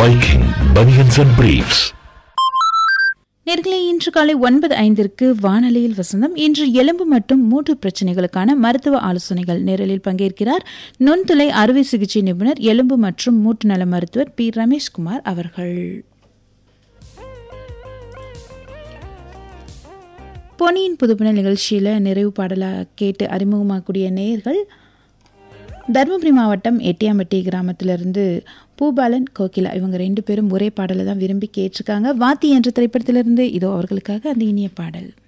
Viking Bunions and Briefs. நேர்களே இன்று காலை ஒன்பது ஐந்திற்கு வானொலியில் வசந்தம் இன்று எலும்பு மற்றும் மூட்டு பிரச்சனைகளுக்கான மருத்துவ ஆலோசனைகள் நேரலில் பங்கேற்கிறார் நுண்துளை அறுவை சிகிச்சை நிபுணர் எலும்பு மற்றும் மூட்டு நல மருத்துவர் பி ரமேஷ்குமார் அவர்கள் பொன்னியின் புதுப்பின நிகழ்ச்சியில் நிறைவு பாடலாக கேட்டு அறிமுகமாகக்கூடிய நேயர்கள் தருமபுரி மாவட்டம் எட்டியாம்பட்டி கிராமத்திலிருந்து பூபாலன் கோகிலா இவங்க ரெண்டு பேரும் ஒரே பாடலை தான் விரும்பி கேட்டிருக்காங்க வாத்தி என்ற திரைப்படத்திலிருந்து இதோ அவர்களுக்காக அந்த இனிய பாடல்